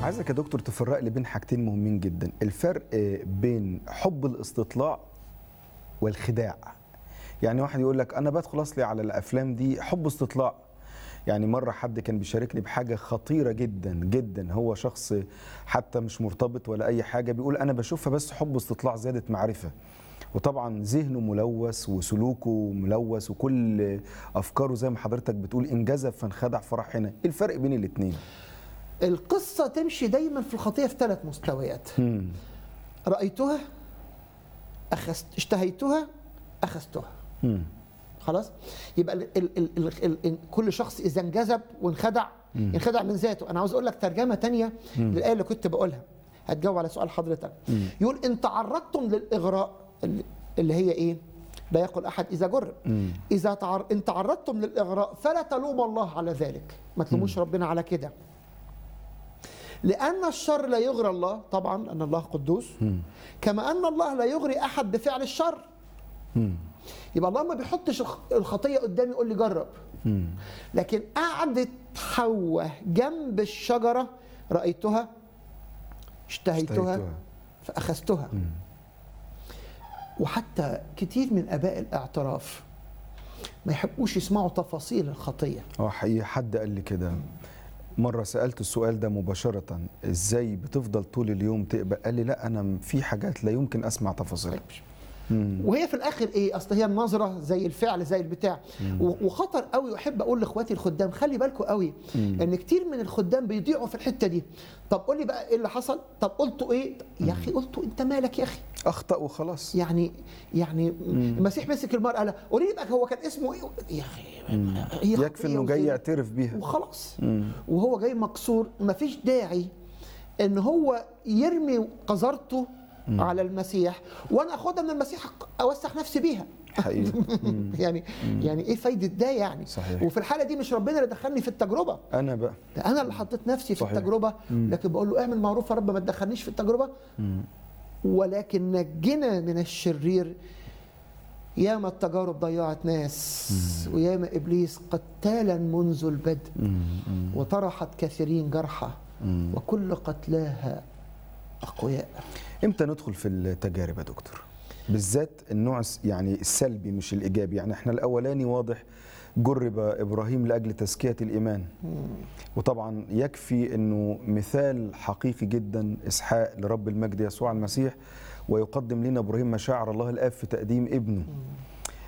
عايزك يا دكتور تفرق لي بين حاجتين مهمين جدا الفرق بين حب الاستطلاع والخداع يعني واحد يقول لك انا بدخل اصلي على الافلام دي حب استطلاع يعني مرة حد كان بيشاركني بحاجة خطيرة جدا جدا هو شخص حتى مش مرتبط ولا أي حاجة بيقول أنا بشوفها بس حب استطلاع زيادة معرفة وطبعا ذهنه ملوث وسلوكه ملوث وكل أفكاره زي ما حضرتك بتقول انجذب فانخدع فراح هنا إيه الفرق بين الاتنين؟ القصة تمشي دايما في الخطية في ثلاث مستويات مم. رأيتها أخذت اشتهيتها أخذتها مم. خلاص يبقى ال ال ال ال ال ال كل شخص اذا انجذب وانخدع انخدع من ذاته انا عاوز اقول لك ترجمه تانية للايه اللي كنت بقولها هتجاوب على سؤال حضرتك يقول ان تعرضتم للاغراء اللي- اللي هي ايه لا يقول احد اذا جرب اذا تعر... ان تعرضتم للاغراء فلا تلوموا الله على ذلك ما تلوموش ربنا على كده لأن الشر لا يغرى الله طبعا أن الله قدوس كما أن الله لا يغري أحد بفعل الشر يبقى الله ما بيحطش الخ- الخطيه قدامي يقول لي جرب لكن قعدت حواء جنب الشجره رايتها اشتهيتها اشتهيتها. فاخذتها وحتى كتير من اباء الاعتراف ما يحبوش يسمعوا تفاصيل الخطيه اه حقيقي حد قال لي كده مرة سألت السؤال ده مباشرة ازاي بتفضل طول اليوم تقبل قال لي لا انا في حاجات لا يمكن اسمع تفاصيلها وهي في الاخر ايه اصل هي النظره زي الفعل زي البتاع و- وخطر قوي واحب اقول لاخواتي الخدام خلي بالكم قوي ان كتير من الخدام بيضيعوا في الحته دي طب قول لي بقى ايه اللي حصل طب قلتوا ايه يا اخي قلتوا انت مالك يا اخي اخطأ وخلاص يعني يعني المسيح مسك المراه قال لها، قولي لي بقى هو كان اسمه ايه يا اخي هي يكفي خطية انه جاي وزنا. يعترف بيها وخلاص وهو جاي مكسور مفيش داعي ان هو يرمي قذرته على المسيح وانا اخدها من المسيح اوسخ نفسي بيها حقيقي يعني يعني ايه فايده ده يعني صحيح. وفي الحاله دي مش ربنا اللي دخلني في التجربه انا بقى ده انا اللي حطيت نفسي في صحيح. التجربه لكن بقول له اعمل معروف يا رب ما تدخلنيش في التجربه ولكن نجنا من الشرير ياما التجارب ضيعت ناس وياما ابليس قتالا منذ البدء وطرحت كثيرين جرحى وكل قتلاها اقوياء امتى ندخل في التجارب يا دكتور بالذات النوع الس- يعني السلبي مش الايجابي يعني احنا الاولاني واضح جرب ابراهيم لاجل تزكيه الايمان وطبعا يكفي انه مثال حقيقي جدا اسحاق لرب المجد يسوع المسيح ويقدم لنا ابراهيم مشاعر الله الاب في تقديم ابنه